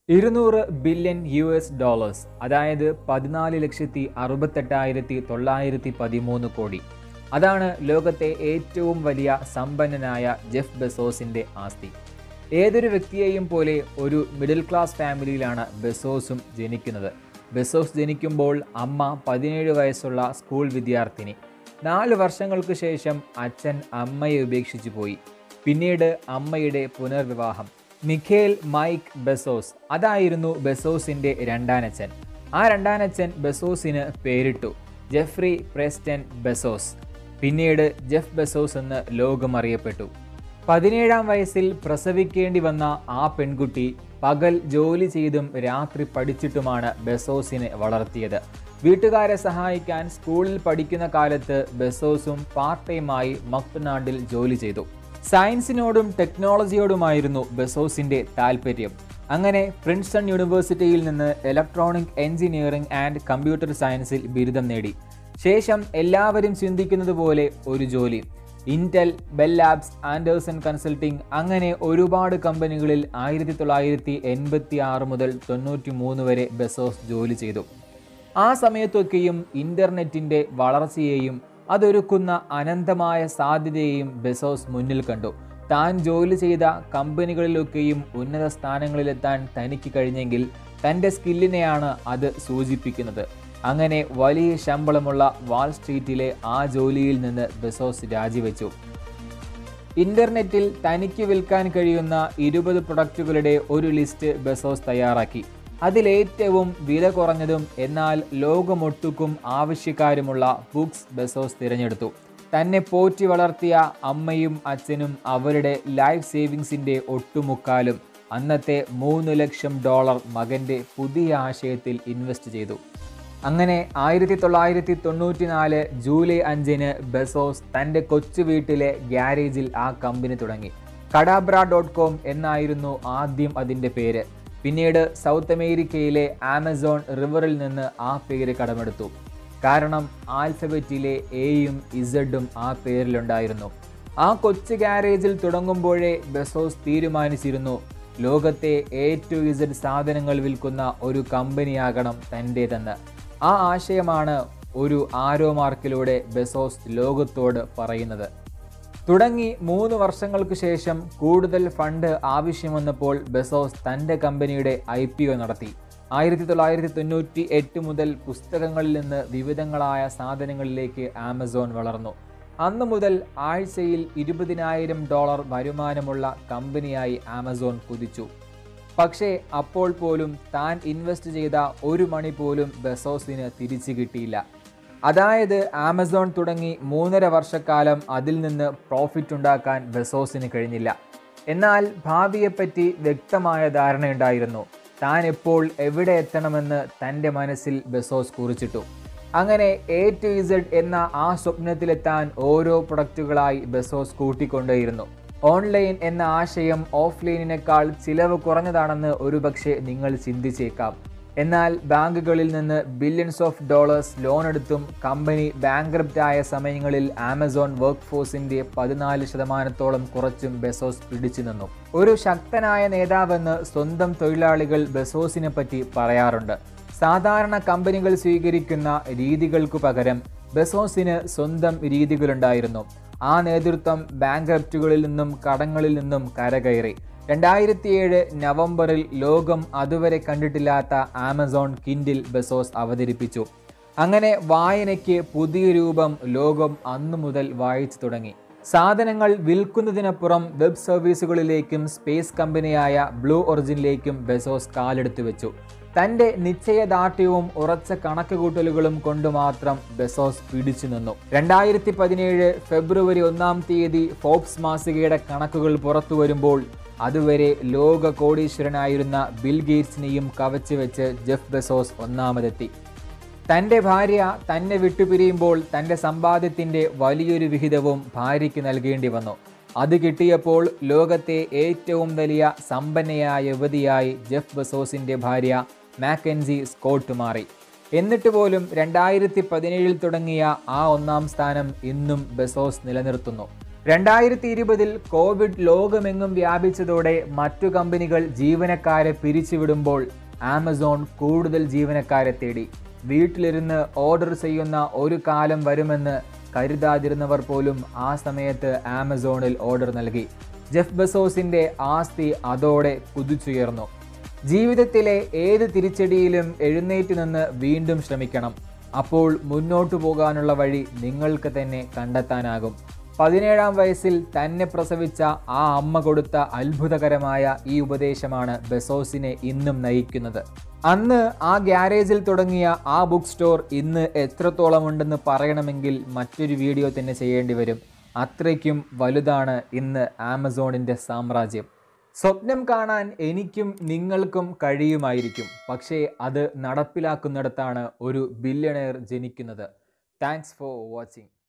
ഇരുന്നൂറ് billion U S dollars അതായത് പതിനാല് ലക്ഷത്തി അറുപത്തെട്ടായിരത്തി തൊള്ളായിരത്തി പതിമൂന്ന് കോടി അതാണ് ലോകത്തെ ഏറ്റവും വലിയ സമ്പന്നനായ ജെഫ് ബെസോസിന്റെ ആസ്തി ഏതൊരു വ്യക്തിയെയും പോലെ ഒരു മിഡിൽ ക്ലാസ് ഫാമിലിയിലാണ് ബെസോസും ജനിക്കുന്നത് ബെസോസ് ജനിക്കുമ്പോൾ അമ്മ പതിനേഴ് വയസ്സുള്ള സ്കൂൾ വിദ്യാർത്ഥിനി നാല് വർഷങ്ങൾക്ക് ശേഷം അച്ഛൻ അമ്മയെ ഉപേക്ഷിച്ചു പോയി പിന്നീട് അമ്മയുടെ പുനർവിവാഹം മിഖേൽ മൈക്ക് ബെസോസ് അതായിരുന്നു ബെസോസിന്റെ രണ്ടാനച്ഛൻ ആ രണ്ടാനച്ഛൻ ബെസോസിന് പേരിട്ടു ജെഫ്രി പ്രേസ്റ്റൻ ബെസോസ് പിന്നീട് ജെഫ് ബെസോസ് എന്ന് ലോകമറിയപ്പെട്ടു പതിനേഴാം വയസ്സിൽ പ്രസവിക്കേണ്ടി വന്ന ആ പെൺകുട്ടി പകൽ ജോലി ചെയ്തും രാത്രി പഠിച്ചിട്ടുമാണ് ബെസോസിനെ വളർത്തിയത് വീട്ടുകാരെ സഹായിക്കാൻ സ്കൂളിൽ പഠിക്കുന്ന കാലത്ത് ബെസോസും പാർട്ട് ടൈമായി മക്നാഡിൽ ജോലി ചെയ്തു സയൻസിനോടും ടെക്നോളജിയോടുമായിരുന്നു ബെസോസിന്റെ താല്പര്യം അങ്ങനെ പ്രിൻസ്റ്റൺ യൂണിവേഴ്സിറ്റിയിൽ നിന്ന് ഇലക്ട്രോണിക് എഞ്ചിനീയറിംഗ് ആൻഡ് കമ്പ്യൂട്ടർ സയൻസിൽ ബിരുദം നേടി ശേഷം എല്ലാവരും ചിന്തിക്കുന്നത് പോലെ ഒരു ജോലി Intel Bell Labs Andersen consulting അങ്ങനെ ഒരുപാട് കമ്പനികളിൽ ആയിരത്തി തൊള്ളായിരത്തി എൺപത്തി ആറ് മുതൽ തൊണ്ണൂറ്റി മൂന്ന് വരെ ബെസോസ് ജോലി ചെയ്തു ആ സമയത്തൊക്കെയും ഇന്റർനെറ്റിന്റെ വളർച്ചയെയും അതൊരുക്കുന്ന അനന്തമായ സാധ്യതയെയും ബെസോസ് മുന്നിൽ കണ്ടു താൻ ജോലി ചെയ്ത കമ്പനികളിലൊക്കെയും ഉന്നത സ്ഥാനങ്ങളിലെത്താൻ തനിക്ക് കഴിഞ്ഞെങ്കിൽ തൻ്റെ സ്കില്ലിനെയാണ് അത് സൂചിപ്പിക്കുന്നത് അങ്ങനെ വലിയ ശമ്പളമുള്ള വാൾ സ്ട്രീറ്റിലെ ആ ജോലിയിൽ നിന്ന് ബെസോസ് രാജിവെച്ചു ഇന്റർനെറ്റിൽ തനിക്ക് വിൽക്കാൻ കഴിയുന്ന ഇരുപത് പ്രൊഡക്റ്റുകളുടെ ഒരു ലിസ്റ്റ് ബെസോസ് തയ്യാറാക്കി അതിലേറ്റവും വില കുറഞ്ഞതും എന്നാൽ ലോകമൊട്ടുക്കും ആവശ്യക്കാരുമുള്ള ബുക്സ് ബെസോസ് തിരഞ്ഞെടുത്തു തന്നെ പോറ്റി വളർത്തിയ അമ്മയും അച്ഛനും അവരുടെ ലൈഫ് സേവിങ്സിന്റെ ഒട്ടുമുക്കാലും അന്നത്തെ മൂന്ന് ലക്ഷം ഡോളർ മകന്റെ പുതിയ ആശയത്തിൽ ഇൻവെസ്റ്റ് ചെയ്തു അങ്ങനെ ആയിരത്തി തൊള്ളായിരത്തി തൊണ്ണൂറ്റി നാല് ജൂലൈ അഞ്ചിന് ബെസോസ് തൻ്റെ കൊച്ചു വീട്ടിലെ ഗ്യാരേജിൽ ആ കമ്പനി തുടങ്ങി കഡാബ്ര ഡോട്ട് കോം എന്നായിരുന്നു ആദ്യം അതിൻ്റെ പേര് പിന്നീട് സൗത്ത് അമേരിക്കയിലെ ആമസോൺ റിവറിൽ നിന്ന് ആ പേര് കടമെടുത്തു കാരണം ആൽഫബറ്റിലെ എയും ഇസഡും ആ പേരിലുണ്ടായിരുന്നു ആ കൊച്ചു ഗ്യാരേജിൽ തുടങ്ങുമ്പോഴേ ബെസോസ് തീരുമാനിച്ചിരുന്നു ലോകത്തെ എ ടു ഇസഡ് സാധനങ്ങൾ വിൽക്കുന്ന ഒരു കമ്പനിയാകണം തൻ്റേതെന്ന് ആ ആശയമാണ് ഒരു ആരോ മാർക്കിലൂടെ ബെസോസ് ലോകത്തോട് പറയുന്നത് തുടങ്ങി മൂന്ന് വർഷങ്ങൾക്ക് ശേഷം കൂടുതൽ ഫണ്ട് ആവശ്യം ബെസോസ് തൻ്റെ കമ്പനിയുടെ ഐ പി ഒ നടത്തി ആയിരത്തി തൊള്ളായിരത്തി തൊണ്ണൂറ്റി എട്ട് മുതൽ പുസ്തകങ്ങളിൽ നിന്ന് വിവിധങ്ങളായ സാധനങ്ങളിലേക്ക് ആമസോൺ വളർന്നു അന്ന് മുതൽ ആഴ്ചയിൽ ഇരുപതിനായിരം ഡോളർ വരുമാനമുള്ള കമ്പനിയായി ആമസോൺ കുതിച്ചു പക്ഷേ അപ്പോൾ പോലും താൻ ഇൻവെസ്റ്റ് ചെയ്ത ഒരു മണി പോലും ബെസോസിന് തിരിച്ചു കിട്ടിയില്ല അതായത് ആമസോൺ തുടങ്ങി മൂന്നര വർഷക്കാലം അതിൽ നിന്ന് പ്രോഫിറ്റ് ഉണ്ടാക്കാൻ ബെസോസിന് കഴിഞ്ഞില്ല എന്നാൽ ഭാവിയെപ്പറ്റി വ്യക്തമായ ധാരണയുണ്ടായിരുന്നു താൻ എപ്പോൾ എവിടെ എത്തണമെന്ന് തൻ്റെ മനസ്സിൽ ബെസോസ് കുറിച്ചിട്ടു അങ്ങനെ എ ടു ഇസഡ് എന്ന ആ സ്വപ്നത്തിലെത്താൻ ഓരോ പ്രൊഡക്റ്റുകളായി ബെസോസ് കൂട്ടിക്കൊണ്ടേയിരുന്നു ഓൺലൈൻ എന്ന ആശയം ഓഫ്ലൈനിനേക്കാൾ ചിലവ് കുറഞ്ഞതാണെന്ന് ഒരുപക്ഷെ നിങ്ങൾ ചിന്തിച്ചേക്കാം എന്നാൽ ബാങ്കുകളിൽ നിന്ന് ബില്യൺസ് ഓഫ് ഡോളേഴ്സ് ലോൺ എടുത്തും കമ്പനി ബാങ്ക്രപ്റ്റ് ആയ സമയങ്ങളിൽ ആമസോൺ വർക്ക് ഫോഴ്സിന്റെ പതിനാല് ശതമാനത്തോളം കുറച്ചും ബെസോസ് പിടിച്ചു നിന്നു ഒരു ശക്തനായ നേതാവെന്ന് സ്വന്തം തൊഴിലാളികൾ ബെസോസിനെ പറ്റി പറയാറുണ്ട് സാധാരണ കമ്പനികൾ സ്വീകരിക്കുന്ന രീതികൾക്കു പകരം ബെസോസിന് സ്വന്തം രീതികളുണ്ടായിരുന്നു ആ നേതൃത്വം ബാങ്ക്രപ്റ്റുകളിൽ നിന്നും കടങ്ങളിൽ നിന്നും കരകയറി രണ്ടായിരത്തി ഏഴ് നവംബറിൽ ലോകം അതുവരെ കണ്ടിട്ടില്ലാത്ത ആമസോൺ കിൻഡിൽ ബെസോസ് അവതരിപ്പിച്ചു അങ്ങനെ വായനയ്ക്ക് പുതിയ രൂപം ലോകം അന്നു മുതൽ വായിച്ചു തുടങ്ങി സാധനങ്ങൾ വിൽക്കുന്നതിനപ്പുറം വെബ് സർവീസുകളിലേക്കും സ്പേസ് കമ്പനിയായ ബ്ലൂ ഒറിജിനിലേക്കും ബെസോസ് കാലെടുത്തു വെച്ചു തന്റെ നിശ്ചയദാർഢ്യവും ഉറച്ച കണക്കുകൂട്ടലുകളും കൊണ്ട് മാത്രം ബെസോസ് പിടിച്ചു നിന്നു രണ്ടായിരത്തി പതിനേഴ് ഫെബ്രുവരി ഒന്നാം തീയതി ഫോബ്സ് മാസികയുടെ കണക്കുകൾ പുറത്തു വരുമ്പോൾ അതുവരെ ലോക കോടീശ്വരനായിരുന്ന ബിൽ ഗേറ്റ്സിനെയും കവച്ചു വെച്ച് ജെഫ് ബെസോസ് ഒന്നാമതെത്തി തൻ്റെ ഭാര്യ തന്നെ വിട്ടുപിരിയുമ്പോൾ തൻ്റെ സമ്പാദ്യത്തിൻ്റെ വലിയൊരു വിഹിതവും ഭാര്യയ്ക്ക് നൽകേണ്ടി വന്നു അത് കിട്ടിയപ്പോൾ ലോകത്തെ ഏറ്റവും വലിയ സമ്പന്നയായ യുവതിയായി ജെഫ് ബെസോസിൻ്റെ ഭാര്യ മാക്കൻസി സ്കോട്ട് മാറി എന്നിട്ട് പോലും രണ്ടായിരത്തി പതിനേഴിൽ തുടങ്ങിയ ആ ഒന്നാം സ്ഥാനം ഇന്നും ബെസോസ് നിലനിർത്തുന്നു രണ്ടായിരത്തി ഇരുപതിൽ കോവിഡ് ലോകമെങ്ങും വ്യാപിച്ചതോടെ മറ്റു കമ്പനികൾ ജീവനക്കാരെ പിരിച്ചുവിടുമ്പോൾ ആമസോൺ കൂടുതൽ ജീവനക്കാരെ തേടി വീട്ടിലിരുന്ന് ഓർഡർ ചെയ്യുന്ന ഒരു കാലം വരുമെന്ന് കരുതാതിരുന്നവർ പോലും ആ സമയത്ത് ആമസോണിൽ ഓർഡർ നൽകി ജെഫ് ബെസോസിന്റെ ആസ്തി അതോടെ കുതിച്ചുയർന്നു ജീവിതത്തിലെ ഏത് തിരിച്ചടിയിലും എഴുന്നേറ്റ് നിന്ന് വീണ്ടും ശ്രമിക്കണം അപ്പോൾ മുന്നോട്ടു പോകാനുള്ള വഴി നിങ്ങൾക്ക് തന്നെ കണ്ടെത്താനാകും പതിനേഴാം വയസ്സിൽ തന്നെ പ്രസവിച്ച ആ അമ്മ കൊടുത്ത അത്ഭുതകരമായ ഈ ഉപദേശമാണ് ബെസോസിനെ ഇന്നും നയിക്കുന്നത് അന്ന് ആ ഗ്യാരേജിൽ തുടങ്ങിയ ആ ബുക്ക് സ്റ്റോർ ഇന്ന് എത്രത്തോളം ഉണ്ടെന്ന് പറയണമെങ്കിൽ മറ്റൊരു വീഡിയോ തന്നെ ചെയ്യേണ്ടി വരും അത്രയ്ക്കും വലുതാണ് ഇന്ന് ആമസോണിൻ്റെ സാമ്രാജ്യം സ്വപ്നം കാണാൻ എനിക്കും നിങ്ങൾക്കും കഴിയുമായിരിക്കും പക്ഷേ അത് നടപ്പിലാക്കുന്നിടത്താണ് ഒരു ബില്യണയർ ജനിക്കുന്നത് താങ്ക്സ് ഫോർ വാച്ചിങ്